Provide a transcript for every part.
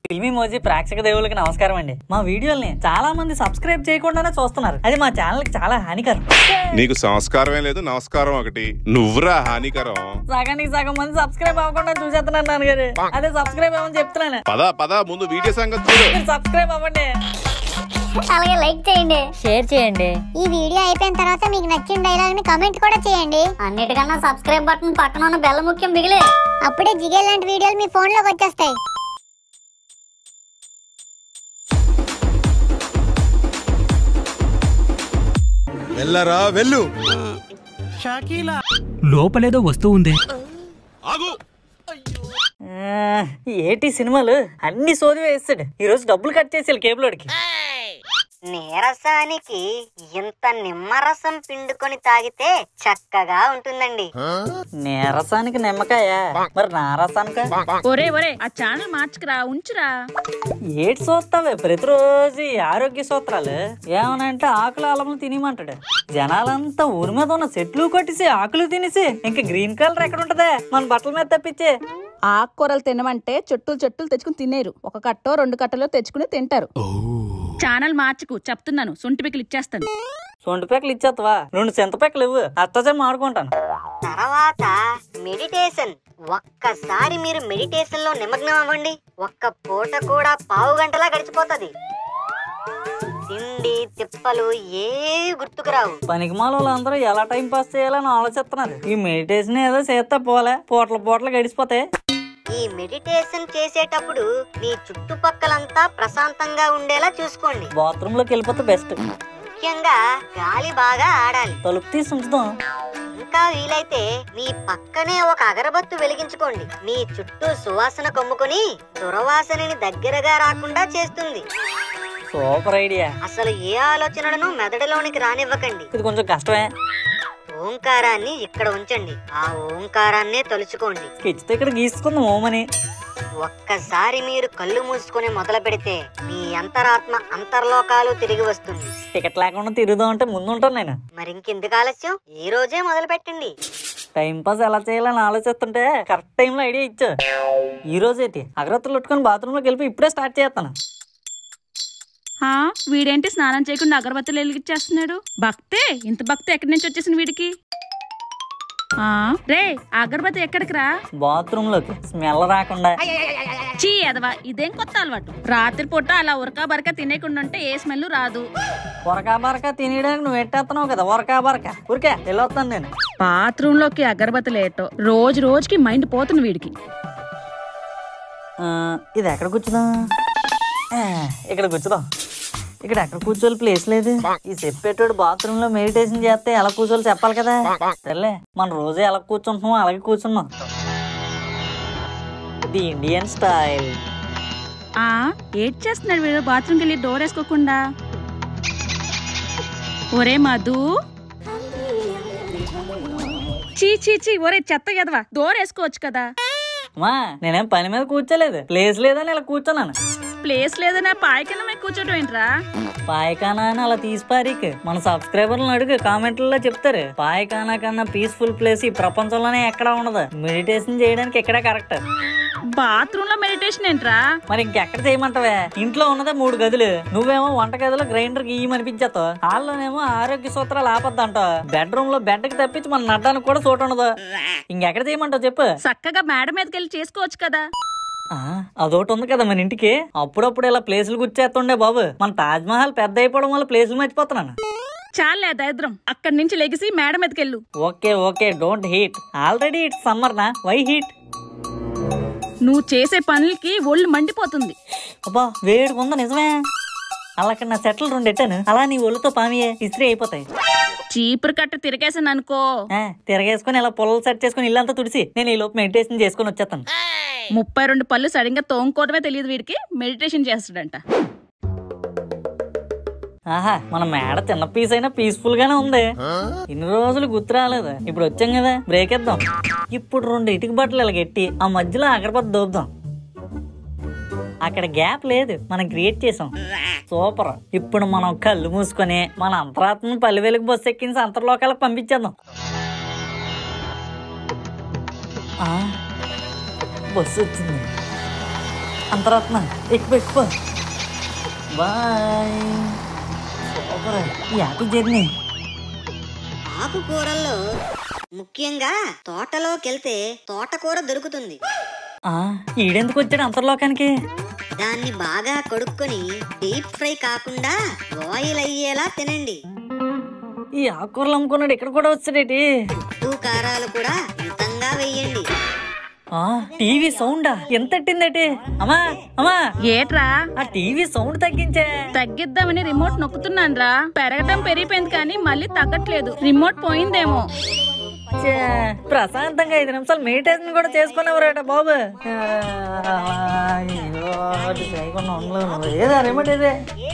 ఫిల్మీ మోజీ ప్రేక్షక దేవులకి నమస్కారం అండి మా వీడియోల్ని చాలా మంది సబ్స్క్రైబ్ చేయకుండానే చూస్తున్నారు అది మా ఛానల్ కి చాలా హానికరం నీకు సంస్కారమే లేదు నమస్కారం ఒకటి నువ్వురా హానికరం సగానికి సగం మంది సబ్స్క్రైబ్ అవ్వకుండా చూసేస్తున్నాను నాన్నగారు అదే సబ్స్క్రైబ్ అవ్వని చెప్తున్నాను పద పద ముందు వీడియో సంగతి చూడు మీరు సబ్స్క్రైబ్ అవ్వండి అలాగే లైక్ చేయండి షేర్ చేయండి ఈ వీడియో అయిపోయిన తర్వాత మీకు నచ్చిన డైలాగ్ ని కమెంట్ కూడా చేయండి అన్నిటికన్నా సబ్స్క్రైబ్ బటన్ పక్కన ఉన్న బెల్ల ముఖ్యం బిగిలే అప్పుడే జిగే లాంటి వీడియోలు మీ ఫోన్ లోకి వచ్చేస్తాయి వెళ్ళరా వెళ్ళు లోపలేదో వస్తువు ఉంది ఆగు ఆ, ఏటి సినిమాలు అన్ని సోది వేస్తాడు ఈ రోజు డబ్బులు కట్ చేసి కేబుల్లోడికి నీరసానికి ఇంత నిమ్మరసం పిండుకొని తాగితే చక్కగా ఉంటుందండి నీరసానికి నిమ్మకాయ మరి నారసానిక ఒరే ఒరే ఆ ఛానల్ మార్చుకురా ఉంచురా ఏటి చూస్తావే ప్రతిరోజు ఈ ఆరోగ్య సూత్రాలు ఏమనంటే ఆకులు అలములు తినేమంటాడు జనాలంతా ఊరి మీద ఉన్న చెట్లు కొట్టేసి ఆకులు తినేసి ఇంకా గ్రీన్ కలర్ ఎక్కడ ఉంటదే మన బట్టల మీద తప్పించే ఆకుకూరలు తినమంటే చెట్టులు చెట్టులు తెచ్చుకుని తినేరు ఒక కట్టో రెండు కట్టలో తెచ్చుకుని తింటారు ఛానల్ మార్చుకు చెప్తున్నాను సొంటి పిక్కలు ఇచ్చేస్తాను సొంటి పెక్కలు ఇచ్చేస్తావా రెండు చింత పెక్కలు ఇవ్వు అత్తచే ఆడుకుంటాను తర్వాత మెడిటేషన్ ఒక్కసారి మీరు మెడిటేషన్ లో నిమగ్నం అవ్వండి ఒక్క పూట కూడా పావు గంటలా గడిచిపోతది తిండి తిప్పలు ఏ గుర్తుకు రావు పనికి మాలో అందరూ ఎలా టైం పాస్ చేయాలని ఆలోచిస్తున్నారు ఈ మెడిటేషన్ ఏదో చేస్తే పోలే పూటల పూటలు గడిచిపోతాయి ఈ మెడిటేషన్ చేసేటప్పుడు మీ చుట్టుపక్కలంతా ప్రశాంతంగా ఉండేలా చూసుకోండి బాత్రూమ్ లోకి వెళ్ళిపోతే బెస్ట్ ముఖ్యంగా గాలి బాగా ఆడాలి తలుపు తీసి ఉంచుదాం ఇంకా వీలైతే మీ పక్కనే ఒక అగరబత్తు వెలిగించుకోండి మీ చుట్టూ సువాసన కమ్ముకొని దురవాసనని దగ్గరగా రాకుండా చేస్తుంది సూపర్ ఐడియా అసలు ఏ ఆలోచనలను మెదడులోనికి రానివ్వకండి ఇది కొంచెం కష్టమే ఓంకారాన్ని ఇక్కడ ఉంచండి ఆ ఓంకారాన్నే తలుచుకోండి స్కెచ్ తో ఇక్కడ గీసుకుందాం ఓమని ఒక్కసారి మీరు కళ్ళు మూసుకొని మొదలు పెడితే మీ అంతరాత్మ అంతర్లోకాలు తిరిగి వస్తుంది టికెట్ లేకుండా తిరుగుదాం అంటే ముందు ఉంటాను నేను మరి ఇంకెందుకు ఆలస్యం ఈ రోజే మొదలు పెట్టండి టైం పాస్ ఎలా చేయాలని ఆలోచిస్తుంటే కరెక్ట్ టైంలో ఐడియా ఇచ్చా ఈ రోజు ఏంటి అగరత్తులు పెట్టుకుని బాత్రూమ్ లోకి వెళ్ళి ఇప్పుడే స్టార్ట్ చేస్తాను ఆ వీడేంటి స్నానం చేయకుండా అగరబత్తులు వెలిగిచ్చేస్తున్నాడు భక్తే ఇంత భక్తి ఎక్కడి నుంచి వచ్చేసింది వీడికి ఆ రే ఆ అగరబత్తి ఎక్కడికి రా బాత్రూమ్ లోకి స్మెల్ రాకుండా చీ ఎదవా ఇదేం కొత్త అలవాటు రాత్రిపూట అలా ఉరకా బరక తినేయకుండా ఉంటే ఏ స్మెల్ రాదు ఉరకా బరక తినేయడానికి నువ్వు ఎట్టేస్తున్నావు కదా ఉరకా బరక ఊరికే వెళ్ళొస్తాను నేను బాత్రూమ్ లోకి అగరబత్తి లేటో రోజు రోజుకి మైండ్ పోతుంది వీడికి ఆ, ఇది ఎక్కడ కూర్చుదాం ఆ, ఇక్కడ కూర్చుదాం ఇక్కడ ఎక్కడ కూర్చోవాలి ప్లేస్ లేదు ఈ చెప్పేటోడు బాత్రూమ్ లో మెడిటేషన్ చేస్తే ఎలా కూర్చోవాలి చెప్పాలి కదా సర్లే మనం రోజు ఎలా కూర్చుంటున్నాం అలాగే కూర్చున్నాం ది ఇండియన్ స్టైల్ ఆ ఏడ్ చేస్తున్నాడు వీడు బాత్రూమ్కి వెళ్ళి డోర్ వేసుకోకుండా ఒరే మధు చీ చీ చీ ఒరే చెత్త ఎదవా డోర్ వేసుకోవచ్చు కదా మా నేనేం పని మీద కూర్చోలేదు ప్లేస్ లేదని ఇలా కూర్చున్నాను ప్లేస్ లేదన్నా పాయ కింద మీద కూర్చోటం ఏంట్రా పాయకానా అని అలా తీసి పారీక్ మన సబ్స్క్రైబర్లను అడుగు కామెంట్లలో చెప్తారు పాయకానా కన్నా పీస్ఫుల్ ప్లేస్ ఈ ప్రపంచంలోనే ఎక్కడా ఉండదు మెడిటేషన్ చేయడానికి ఇక్కడే కరెక్ట్ బాత్రూమ్ లో మెడిటేషన్ ఏంట్రా మరి ఇంకెక్కడ చేయమంటావే ఇంట్లో ఉన్నదే మూడు గదులు నువ్వేమో వంట గదిలో గ్రైండర్ గీయమనిపించేస్తావు హాల్లోనేమో ఆరోగ్య సూత్రాలు ఆపద్దంటావు బెడ్రూమ్ లో బెడ్ కి తప్పించి మన నడ్డానికి కూడా చోటు ఉండదు ఇంకెక్కడ చేయమంటావు చెప్పు చక్కగా మేడ మీదకి వెళ్ళి చేసుకోవచ్చు కదా ఆ, అదొకటి ఉంది కదా మన ఇంటికి అప్పుడప్పుడు ఇలా ప్లేసులు గుర్చేస్తుండే బాబు మన తాజ్ మహల్ పెద్ద అయిపోవడం వల్ల ప్లేసులు మర్చిపోతున్నాను చాలే దరిద్రం అక్కడి నుంచి లెగిసి మేడ మీదకి వెళ్ళు okay okay don't heat already it's summer నా వై హీట్ నువ్వు చేసే పనులకి ఒళ్ళు మండిపోతుంది అబ్బా వేడిగా ఉందా నిజమే అలా అక్కడ నా చెట్లు రెండు ఎట్టాను అలా నీ ఒళ్ళుతో పామియే ఇస్త్రీ అయిపోతాయి చీపురు కట్ట తిరిగేసాను అనుకో ఆ, తిరగేసుకొని ఇలా పొలాలు సెట్ చేసుకొని ఇల్లంతా తుడిసి నేను ఈ లోపు మెడిటేషన్ చేసుకొని వచ్చేస్తాను ముప్పై రెండు పళ్ళు సరిగ్గా తోముకోవడమే తెలియదు వీడికి మెడిటేషన్ చేస్తాడంట ఆహా మన మేడ చిన్న పీస్ అయినా పీస్ఫుల్ గానే ఉంది ఇన్ని రోజులు గుర్తు రాలేదు ఇప్పుడు వచ్చాం కదా బ్రేక్ ఇద్దాం ఇప్పుడు రెండు ఇటుక బట్టలు ఇలా గట్టి ఆ మధ్యలో అగరబత్తి దోపుదాం అక్కడ గ్యాప్ లేదు మనం క్రియేట్ చేసాం సూపర్ ఇప్పుడు మనం కళ్ళు మూసుకొని మన అంతరాత్మను పల్లె వెలుగు బస్సు ఎక్కించి అంతర్లోకాలకు పంపించేద్దాం ఆ, బస్సు వచ్చింది అంతరత్న ఎక్కువ ఎక్కువ బాయ్ సూపర్ హ్యాపీ జర్నీ ఆకుకూరల్లో ముఖ్యంగా తోటలోకెళ్తే తోటకూర దొరుకుతుంది ఆ, ఈడెందుకు వచ్చాడు అంతర్లోకానికి దాన్ని బాగా కడుక్కొని డీప్ ఫ్రై కాకుండా బాయిల్ అయ్యేలా తినండి ఈ ఆకుకూరలు అమ్ముకున్నాడు ఇక్కడ కూడా వచ్చాడేటి ఉప్పు కారాలు కూడా మితంగా వెయ్యండి ఆ టీవీ సౌండా ఎంత ఎట్టిందటి అమ్మా అమ్మా ఏట్రా ఆ టీవీ సౌండ్ తగ్గించే తగ్గిద్దామని రిమోట్ నొక్కుతున్నాను రా పెరగటం పెరిగిపోయింది కానీ మళ్ళీ తగ్గట్లేదు రిమోట్ పోయిందేమో ఛే, ప్రశాంతంగా ఐదు నిమిషాలు మెడిటేషన్ కూడా చేసుకునేవారట బాబు ఆ, అయ్యో, అది చేయకుండా ఉండలేదు ఏదా రిమోట్ ఏదే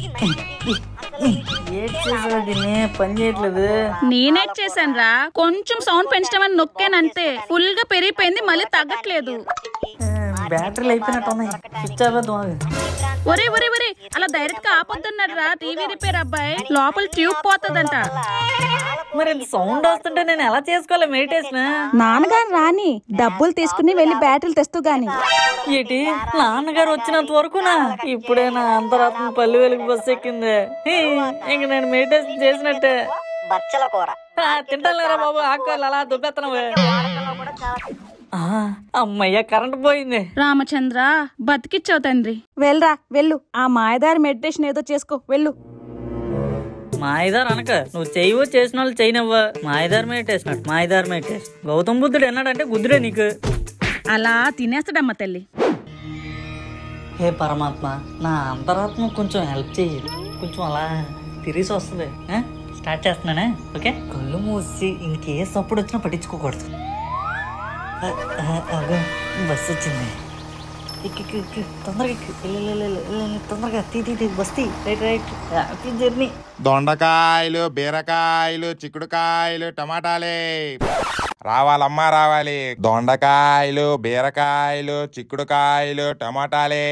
ఏడ్ చేసావు దీన్ని పని చేయట్లేదు నేనే చేశాను రా కొంచెం సౌండ్ పెంచడం నొక్కానంతే ఫుల్ గా పెరిగిపోయింది మళ్ళీ తగ్గట్లేదు ఆ, బ్యాటరీలు అయిపోయినట్టు ఉన్నాయి స్విచ్ అవ్వద్దు ఒరే ఒరే ఒరే అలా డైరెక్ట్ గా ఆపొద్దన్నాడు రా టీవీ రిపేర్ అబ్బాయి లోపల ట్యూబ్ పోతుందంట మరి ఇంత సౌండ్ వస్తుంటే నేను ఎలా చేసుకోవాలి మెడిటేషన్ నాన్నగారు రాని డబ్బులు తీసుకుని వెళ్ళి బ్యాటరీలు తెస్తూ గాని ఏంటి నాన్నగారు వచ్చినంత వరకునా ఇప్పుడే నా అంతరాత్మ పల్లి వెలుగు బస్సు ఎక్కింది హీ, ఇంక నేను మెడిటేషన్ చేసినట్టే బచ్చల కూర ఆ, తింటానులేరా బాబు ఆకుకూరలు అలా దుబ్బెత్తనవు ఆ, అమ్మయ్య కరెంట్ పోయింది రామచంద్ర బతికిచ్చావు తండ్రి వెళ్ళరా వెళ్ళు ఆ మాయదారి మెడిటేషన్ ఏదో చేసుకో వెళ్ళు మాయదార్ అనక నువ్వు చేయవో చేసిన వాళ్ళు చేయనవ్వ మాయదార్ మెడిటేషన్ మాయదార్ మెడిటేషన్ గౌతమ్ బుద్ధుడు ఎన్నాడంటే గుద్దుడే నీకు అలా తినేస్తాడమ్మ తల్లి హే పరమాత్మ నా అంతరాత్మ కొంచెం హెల్ప్ చెయ్యి కొంచెం అలా తిరిగి వస్తుంది ఆ? స్టార్ట్ చేస్తున్నానే ఓకే కళ్ళు మూసి ఇంకే సప్పుడు వచ్చినా పట్టించుకోకూడదు ఆ, ఆ, అగో బస్సు వచ్చింది ఎక్కి ఎక్కి, ఎక్కి తొందరగా ఎక్కి వెళ్ళు, వెళ్ళు, వెళ్ళు, వెళ్ళు, తొందరగా తీ తీ తీ బస్తీ రైట్ రైట్ హ్యాపీ జర్నీ దొండకాయలు బీరకాయలు చిక్కుడుకాయలు టమాటాలే రావాలమ్మా రావాలి దొండకాయలు బీరకాయలు చిక్కుడుకాయలు టమాటాలే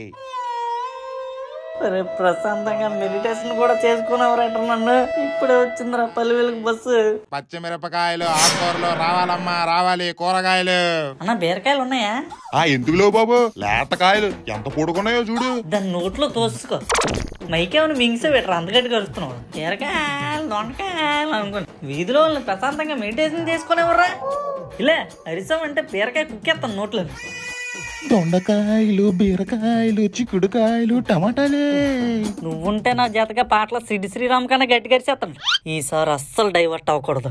అరే ప్రశాంతంగా మెడిటేషన్ కూడా చేసుకునేవారట నన్ను ఇప్పుడే వచ్చిందిరా పల్లి వెలుగు బస్సు పచ్చిమిరపకాయలు ఆకుకూరలు రావాలమ్మా రావాలి కూరగాయలు అన్న బీరకాయలు ఉన్నాయా ఆ ఎందుకులో బాబు లేతకాయలు ఎంత పొడుగున్నాయో చూడు దాన్ని నోట్లో తోసుకో మైకేమని మింగిసే పెట్టరు అంతగట్టి కలుస్తున్నావు బీరకాయలు దొండకాయలు అనుకోండి వీధిలో వాళ్ళని ప్రశాంతంగా మెడిటేషన్ చేసుకునేవర్రా ఇలా అరిసామంటే బీరకాయ కుక్కేస్తాను నోట్లో దొండకాయలు బీరకాయలు చిక్కుడుకాయలు టమాటాలే నువ్వుంటే నా జతగా పాటల సిడి శ్రీరామ్ కన్నా గట్టి గడిచేస్తాను ఈసారి అస్సలు డైవర్ట్ అవ్వకూడదు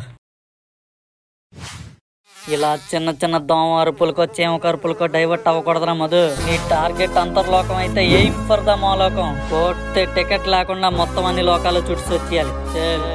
ఇలా చిన్న చిన్న దోమ అరుపులకో చీమ కరుపులకో డైవర్ట్ అవ్వకూడదురా మధు నీ టార్గెట్ అంతర్లోకం అయితే ఎయిమ్ ఫర్ ద లోకం కోర్టు టికెట్ లేకుండా మొత్తం అన్ని లోకాలు చుట్టు వచ్చేయాలి చల్.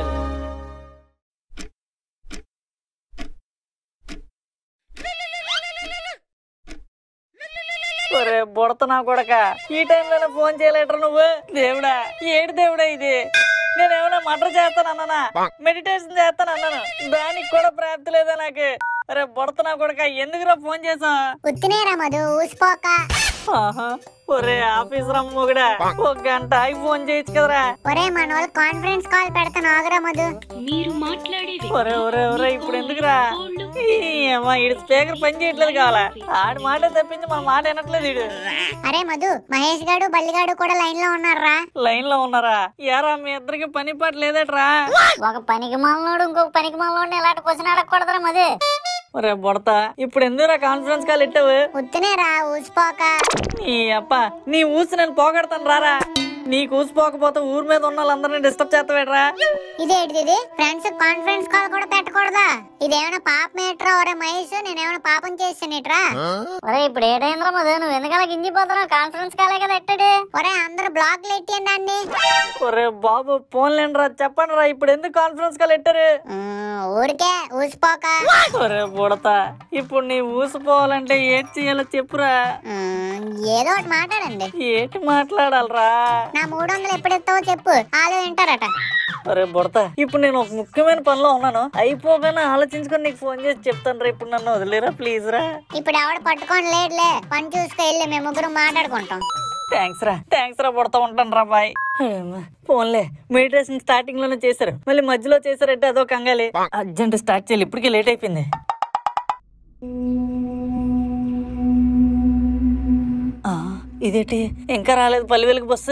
ఒరే బుడతనా కొడక ఈ టైంలోనే ఫోన్ చేయలేటరు నువ్వు దేవుడా ఏడు దేవుడా ఇది నేనేమైనా మటర్ చేస్తాను అన్నానా మెడిటేషన్ చేస్తాను అన్నాను దానికి కూడా ప్రాప్తి లేదా నాకు అరే బుడతనా కొడక ఎందుకురా ఫోన్ చేసా ఉత్తినేరా మధు ఊసిపోక ఒరే ఆఫీస్ రమ్మగుడా ఒక గంట ఆగి ఫోన్ చేయొచ్చు కదరా ఒరే మన వాళ్ళు కాన్ఫరెన్స్ కాల్ పెడతాను ఆగురా మధు ఒరే ఒరే ఒరే ఇప్పుడు ఎందుకురా అమ్మా ఈడు స్పీకర్ పని చేయట్లేదు కావాలా ఆడి మాట తప్పించి మన మాట వినట్లేదు ఈడు అరే మధు మహేష్ గాడు బల్లిగాడు కూడా లైన్ లో ఉన్నారా లైన్ లో ఉన్నారా యారా మీ ఇద్దరికి పని పాట లేదట్రా ఒక పనికి మాలనోడు ఇంకొక పనికి మాలనోడు ఇలాంటి క్వశ్చన్ అడగకూడదురా మధు ఒరే బుడత ఇప్పుడు ఎందుకురా కాన్ఫరెన్స్ కాల్ ఇట్టావు ఉత్తినేరా ఊసిపోక నీ అప్ప నీ ఊసి నేను పోగొడతాను రారా నీకు ఊసిపోకపోతే ఊరి మీద ఉన్న వాళ్ళందరినీ డిస్టర్బ్ చేస్తావేట్రా ఇదేంటిది ఫ్రెండ్స్ కాన్ఫరెన్స్ కాల్ కూడా పెట్టకూడదా ఇదేమైనా పాపం ఏట్రా ఒరే మహేష్ నేనేమైనా పాపం చేసానేట్రా ఒరే ఇప్పుడు ఏటైందిరా మధు నువ్వు ఎందుకలా గింజిపోతున్నావు కాన్ఫరెన్స్ కాలే కదా ఎట్టాడు ఒరే అందరు బ్లాక్లు ఎట్టేయండి అన్ని ఒరే బాబు ఫోన్లేండి రా చెప్పండి రా ఇప్పుడు ఎందుకు కాన్ఫరెన్స్ కాల్ ఇట్టారు ఉమ్, ఊరికే ఊసిపోక ఒరే బుడత ఇప్పుడు నీ ఊసిపోవాలంటే ఏం చేయాలో చెప్పురా ఉమ్, ఏదో ఒకటి మాట్లాడండి ఏంటి మాట్లాడాలరా నా మూడు వందలు ఎప్పుడు ఇస్తావో చెప్పు వాళ్ళు వింటారట ఒరే బుడత ఇప్పుడు నేను ఒక ముఖ్యమైన పనిలో ఉన్నాను అయిపోగానే ఆలోచించుకొని నీకు ఫోన్ చేసి చెప్తాను రా ఇప్పుడు నన్ను వదిలేరా ప్లీజ్ రా ఇప్పుడు ఎవడు పట్టుకొని లేడులే పని చూసుకు వెళ్ళి మేము ముగ్గురు మాట్లాడుకుంటాం థ్యాంక్స్ రా థ్యాంక్స్ రా పుడతా ఉంటాను రా బాయ్ ఫోన్లే మెడిటేషన్ స్టార్టింగ్ లోనే చేశారు మళ్ళీ మధ్యలో చేశారంటే అదో కంగాలి అర్జెంట్ స్టార్ట్ చేయాలి ఇప్పటికే లేట్ అయిపోయింది ఆ, ఇదేంటి ఇంకా రాలేదు పల్లెవేలుగు బస్సు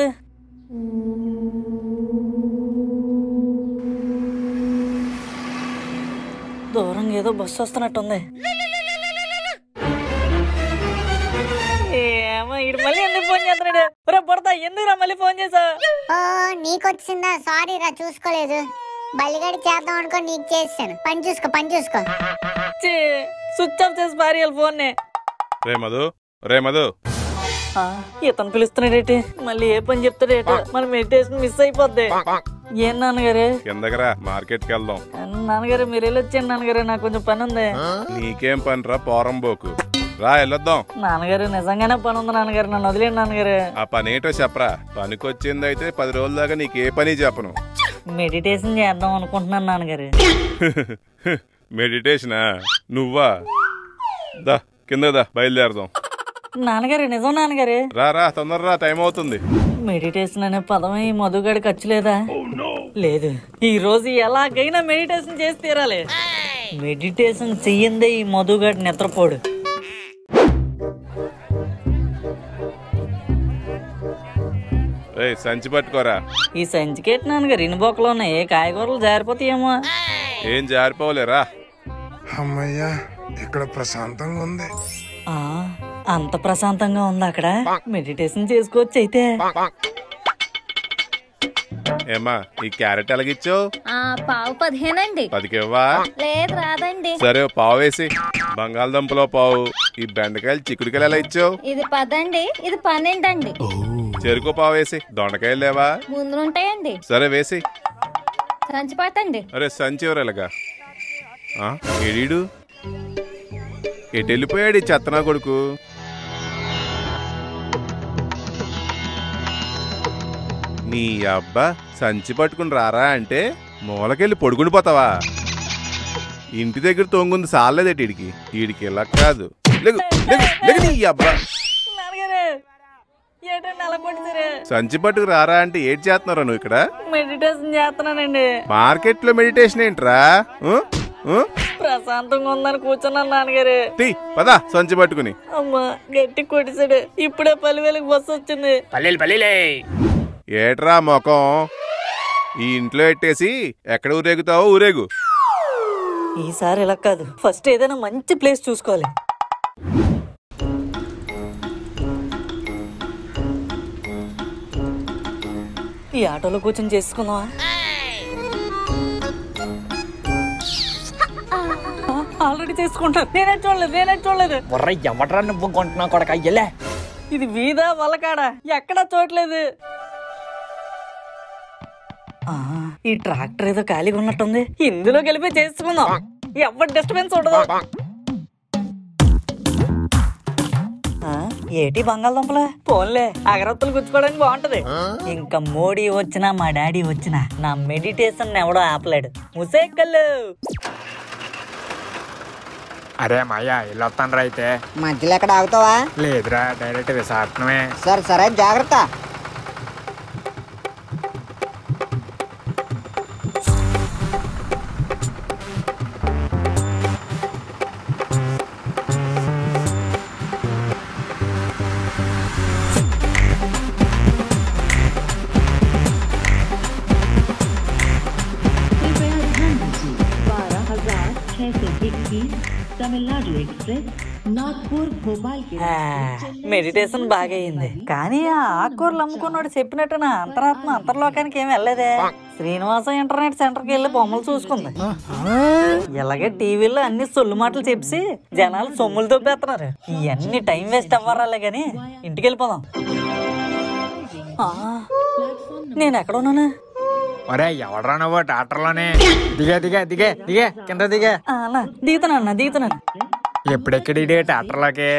దూరంగా ఏదో బస్సు వస్తున్నట్టుంది ఏమో ఇడు మళ్ళీ ఎందుకు ఫోన్ చేస్తున్నాడు రే పడతా ఎందుకురా మళ్ళీ ఫోన్ చేసా ఓ నీకొచ్చిందా సారీ రా చూసుకోలేదు బలిగడి చేద్దాం అనుకో నీకు చేసాను పని చూసుకో పని చూసుకో స్విచ్ ఆఫ్ చేసి పారేయాలి ఫోన్ ని రే మధు రే మధు ఆ, ఇతను పిలుస్తున్నాడేటి మళ్ళీ ఏ పని చెప్తాడేట మన మెడిటేషన్ మిస్ అయిపోద్ది ఏం నాన్నగారు కిందకరా మార్కెట్కి వెళ్దాం నాన్నగారు మీరు వెళ్ళొచ్చాను నాన్నగారు నాకు కొంచెం పని ఉంది నీకేం పనిరా పోరంబోకు రా వెళ్ళొద్దాం నాన్నగారు నిజంగానే పని ఉంది నాన్నగారు నన్ను వదిలేండి నాన్నగారు ఆ పని ఏంటో చెప్పరా పనికొచ్చింది అయితే పది రోజుల దాకా నీకు ఏ పని చెప్పను మెడిటేషన్ చేద్దాం అనుకుంటున్నాను నాన్నగారు మెడిటేషనా నువ్వా దా కింద దా బయలుదేరదాం నాన్నగారు నిజం నాన్నగారు రా రా తొందరరా టైం అవుతుంది మెడిటేషన్ అనే పదం ఈ మధుగాడి ఖర్చు లేదా లేదు ఈ రోజు ఎలాగైనా మెడిటేషన్ చేసి తీరాలి మెడిటేషన్ చెయ్యందే ఈ మధుగాడి నిద్రపోడు రేయ్ సంచి పట్టుకోరా ఈ సంచికేట్ నాన్నగారు ఇన్ని బొక్కలు ఉన్నాయి ఏ కాయగూరలు జారిపోతాయేమో ఏం జారిపోలేరా అమ్మయ్యా ఇక్కడ ప్రశాంతంగా ఉంది ఆ, అంత ప్రశాంతంగా ఉంది అక్కడ మెడిటేషన్ చేసుకోవచ్చు అయితే ఏమా ఈ క్యారెట్ ఎలాగిచ్చావు ఆ పావు పదిహేనండి పదికివ్వా లేదు రాదండి సరే ఓ పావు వేసి బంగాళదుంపలో పావు ఈ బెండకాయలు చిక్కుడుకాయలు ఎలా ఇచ్చావు ఇది పదండి ఇది పన్నెండండి చెరుకు పావు వేసి దొండకాయలు లేవా ముందు ఉంటాయండి సరే వేసి సంచి పట్టండి అరే సంచి ఎవరు ఎలాగా ఎడీడు ఎటు వెళ్ళిపోయాడు ఈ చెత్తనా కొడుకు నీ అబ్బా సంచి పట్టుకుని రారా అంటే మూలకెళ్ళి పొడుగుని పోతావా ఇంటి దగ్గర తొంగుంది సాలేదేటి ఈడికి ఈడికి ఇలా కాదు లేగు, లేగు, లేగు నీ అబ్బా నాన్నగారు ఏంటండి అలా కొట్టారు సంచి పట్టుకు రారా అంటే ఏడ్ చేస్తున్నారా నువ్వు ఇక్కడ మెడిటేషన్ చేస్తున్నానండి మార్కెట్ లో మెడిటేషన్ ఏంట్రా ఉ? ఉ? ప్రశాంతంగా ఉందని కూర్చున్నాను నాన్నగారు తీ పద సంచి పట్టుకుని అమ్మా గట్టి కొట్టిసాడు ఇప్పుడే పల్లెవేలకు బస్సు వచ్చింది ఏట్రా మొఖం ఈ ఇంట్లో ఎట్టేసి ఎక్కడ ఊరేగుతావో ఊరేగు ఈసారి ఇలా కాదు ఫస్ట్ ఏదైనా మంచి ప్లేస్ చూసుకోవాలి ఈ ఆటోలో కూర్చొని చేసుకుందామా ఆల్రెడీ చేసుకుంటాను నేనే చూడలేదు నేనే చూడలేదు బుర్ర ఎవడ్రా నువ్వు కొంటున్నా కొడక అయ్యలే ఇది వీధా వలకాడ ఎక్కడా చూడలేదు ఆ, ఈ ట్రాక్టర్ ఏదో ఖాళీగా ఉన్నట్టుంది ఇందులో కలిపి చేసుకుందాం ఎవరి డిస్టర్బెన్స్ ఉండదు ఆ, ఏటి బంగాళదుంపలే పోన్లే అగరత్తులు గుచ్చుకోవడానికి బాగుంటది ఇంకా మోడీ వచ్చినా మా డాడీ వచ్చినా నా మెడిటేషన్ ఎవడో ఆపలేడు ముసేకల్లు అరే మాయా వెళ్ళొస్తాను అయితే మధ్యలో ఎక్కడ ఆగుతావా లేదురా డైరెక్ట్ విశాఖపట్నమే సరే సరే జాగ్రత్త మెడిటేషన్ బాగా అయింది కానీ ఆ ఆకుకూరలు అమ్ముకున్నాడు చెప్పినట్టు నా అంతరాత్మ అంతర్లోకానికి ఏమి వెళ్ళలేదే శ్రీనివాసం ఇంటర్నెట్ సెంటర్కి వెళ్ళి బొమ్మలు చూసుకుంది ఇలాగే టీవీలో అన్ని సొల్లు మాటలు చెప్పి జనాలు సొమ్ములు దొబ్బేస్తున్నారు ఇవన్నీ టైం వేస్ట్ అవ్వరాలే గాని ఇంటికి వెళ్ళిపోదాం ఆ, నేను ఎక్కడ ఉన్నాను ఒరే ఎవడ్రా నువ్వు డాక్టర్లోనే దిగే దిగే దిగే దిగే కింద దిగే ఆ, అన్న దిగుతున్నాను దిగుతున్నాను ఎప్పుడెక్కడి డాక్టర్లోకి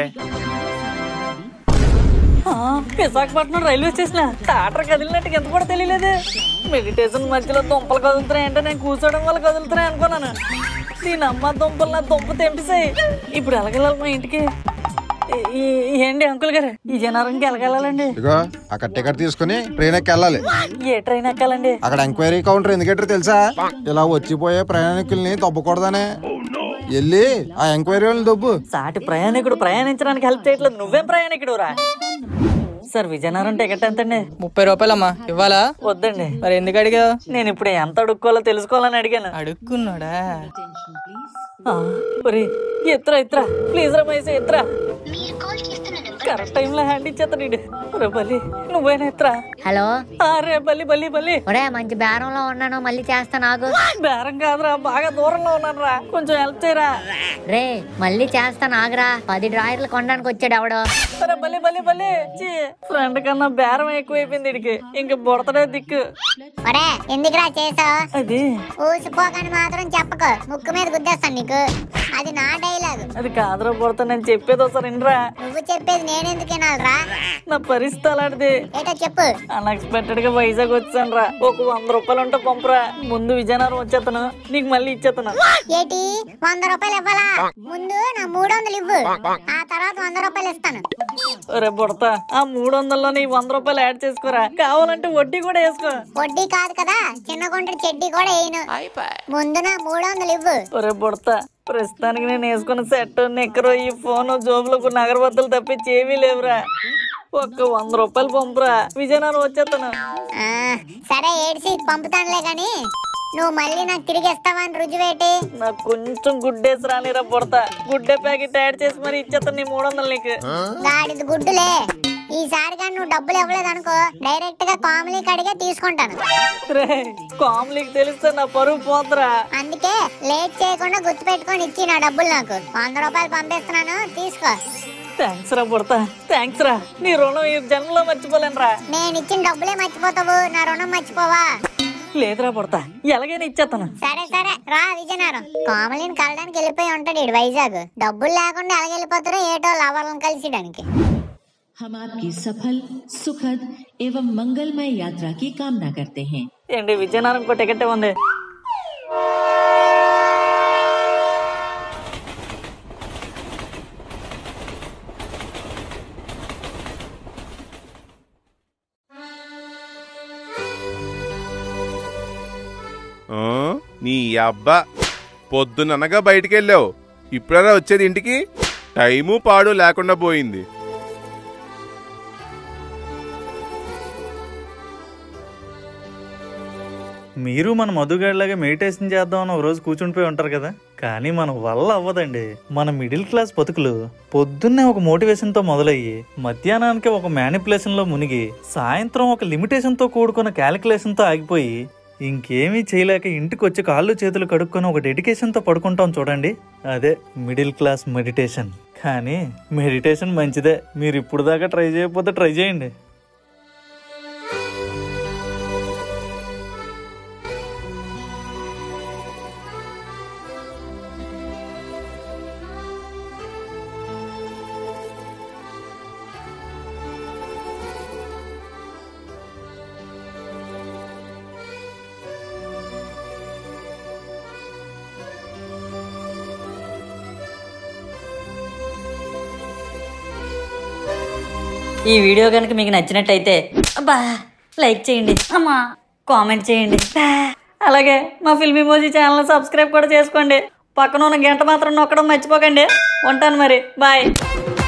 ఆ, విశాఖపట్నం రైల్వే స్టేషన్ టాటర్ కదిలినట్టు ఎంత కూడా తెలియలేదు మెడిటేషన్ మధ్యలో దుంపలు కదులుతున్నాయంటే నేను కూర్చోవడం వల్ల కదులుతున్నాయి అనుకున్నాను దీని అమ్మ దుంపలు నా దుంప తెంపిసాయి ఇప్పుడు ఎలాగెళ్ళాలి మా ఇంటికి ఈ- ఈ- ఏంటి అంకుల్ గారు ఈ జనారంకి ఎలాగెళ్ళాలండి ఇగో అక్కడ టికెట్ తీసుకుని ట్రైన్ ఎక్కి వెళ్ళాలి ఏ ట్రైన్ ఎక్కాలండి అక్కడ ఎంక్వైరీ కౌంటర్ ఎందుకంటారు తెలుసా ఇలా వచ్చిపోయే ప్రయాణికుల్ని దొబ్బకూడదనే వెళ్ళి ఆ ఎంక్వైరీ వాళ్ళని దొబ్బు సాటి ప్రయాణికుడు ప్రయాణించడానికి హెల్ప్ చేయట్లేదు నువ్వేం ప్రయాణికుడు రా సార్ విజయనగరం టికెట్ ఎంతండి ముప్పై రూపాయలమ్మా ఇవ్వాలా వద్దండి మరి ఎందుకు అడిగావు నేను ఇప్పుడు ఎంత అడుక్కోవాలో తెలుసుకోవాలని అడిగాను అడుక్కున్నాడా ఆ, ఒరే ఎత్తురా ఎత్తురా ప్లీజ్ రా మైసే ఎత్తురా కరెక్ట్ టైంలో హ్యాండ్ ఇచ్చేస్తాడు ఈడు. ఒరే బల్లి నువ్వైనా ఎత్తురా హలో అరే బల్లి బల్లి బల్లి ఒరే మంచి బేరంలో ఉన్నాను మళ్ళీ చేస్తా నాకు బేరం కాదురా బాగా దూరంలో ఉన్నాను రా కొంచెం హెల్ప్ చేయరా రే మళ్ళీ చేస్తా నాగరా పది డ్రాయర్లు కొనడానికి వచ్చాడు ఎవడో అరే బల్లి బల్లి బల్లి ఫ్రెండ్ కన్నా బేరం ఎక్కువైపోయింది ఇడికి ఇంక బుడతడే దిక్కు ఒరే ఎందుకురా చేసావు అది ఊసిపోకని మాత్రం చెప్పకు ముక్కు మీద గుద్దేస్తాను నీకు అది నా డైలాగ్ అది కాదురా బుడత నేను చెప్పేది ఒకసారి వినరా నువ్వు చెప్పేది నేనెందుకు వినాలిరా నా పరిస్థితి అలాంటిది ఏటో చెప్పు అన్ఎక్స్పెక్టెడ్ గా వైజాగ్ వచ్చాను రా ఒక వంద రూపాయలు ఉంటే పంపురా ముందు విజయనగరం వచ్చేస్తాను నీకు మళ్ళీ ఇచ్చేస్తాను ఏటి వంద రూపాయలు ఇవ్వాలా ముందు నా మూడు వందలు ఇవ్వు ఆ తర్వాత వంద రూపాయలు ఇస్తాను ఒరే బుడత ఆ మూడు వందల్లో నీ వంద రూపాయలు యాడ్ చేసుకోరా కావాలంటే వడ్డీ కూడా వేసుకో వడ్డీ కాదు కదా చిన్న గుంటడి చెడ్డీ కూడా వేయను ముందు నా మూడు వందలు ఇవ్వు ఒరే బుడత ప్రస్తుతానికి నేను వేసుకున్న సెట్ నిక్కరు ఈ ఫోన్ జోబులో కొన్ని అగరబత్తులు తప్పించి ఏమీ లేవురా ఒక్క వంద రూపాయలు పంపురా విజయనగరం వచ్చేస్తాను ఆ, సరే ఏడ్చి పంపుతానులే గాని నువ్వు మళ్ళీ నాకు తిరిగి ఇస్తావని రుజువేటి నాకు కొంచెం గుడ్డేసి రానిరా బుడత గుడ్డే ప్యాకెట్ యాడ్ చేసి మరి ఇచ్చేస్తాను నీ మూడు వందలు నీకు గాడిది గుడ్డులే ఈసారి కానీ నువ్వు డబ్బులు ఇవ్వలేదు అనుకో డైరెక్ట్ గా కామలీ కడిగే తీసుకుంటాను రే కామ్లీకి తెలిస్తే నా పరువు పోతురా అందుకే లేట్ చేయకుండా గుర్తు పెట్టుకొని ఇచ్చి నా డబ్బులు నాకు వంద రూపాయలు పంపిస్తున్నాను తీసుకో థ్యాంక్స్ రా బుడత థ్యాంక్స్ రా నీ రుణం ఈ జన్మలో మర్చిపోలేను రా నేను ఇచ్చిన డబ్బులే మర్చిపోతావు నా రుణం మర్చిపోవా లేదురా బుడత ఎలాగైనా ఇచ్చేస్తాను సరే సరే రా విజయనగరం కామలిని కలడానికి వెళ్ళిపోయి ఉంటాడు ఇడు వైజాగ్ డబ్బులు లేకుండా ఎలాగ వెళ్ళిపోతారో ఏటో లవర్లను కలిసిడానికి हम आपकी सफल सुखद एवं मंगलमय यात्रा की कामना करते हैं ఏంటి విజయనగరం ఇంకో టికెట్ ఉంది ఆ? నీ అబ్బా పొద్దుననగా బయటికి వెళ్ళావు ఇప్పుడరా వచ్చేది ఇంటికి టైము పాడు లేకుండా పోయింది మీరు మన మధుగాడిలాగా మెడిటేషన్ చేద్దామని ఒక రోజు కూర్చుండిపోయి ఉంటారు కదా కానీ మన వల్ల అవ్వదండి మన మిడిల్ క్లాస్ బతుకులు పొద్దున్నే ఒక మోటివేషన్ తో మొదలయ్యి మధ్యాహ్నానికి ఒక మ్యానిపులేషన్ లో మునిగి సాయంత్రం ఒక లిమిటేషన్ తో కూడుకున్న క్యాలిక్యులేషన్ తో ఆగిపోయి ఇంకేమీ చేయలేక ఇంటికి వచ్చి కాళ్ళు చేతులు కడుక్కొని ఒక డెడికేషన్ తో పడుకుంటాం చూడండి అదే మిడిల్ క్లాస్ మెడిటేషన్ కానీ మెడిటేషన్ మంచిదే మీరు ఇప్పుడు దాకా ట్రై చేయకపోతే ట్రై చేయండి ఈ వీడియో కనుక మీకు నచ్చినట్టయితే అబ్బా లైక్ చేయండి అమ్మా కామెంట్ చేయండి అలాగే మా ఫిల్మీ మోజీ ఛానల్ సబ్స్క్రైబ్ కూడా చేసుకోండి పక్కన ఉన్న గంట మాత్రం నొక్కడం మర్చిపోకండి ఉంటాను మరి బాయ్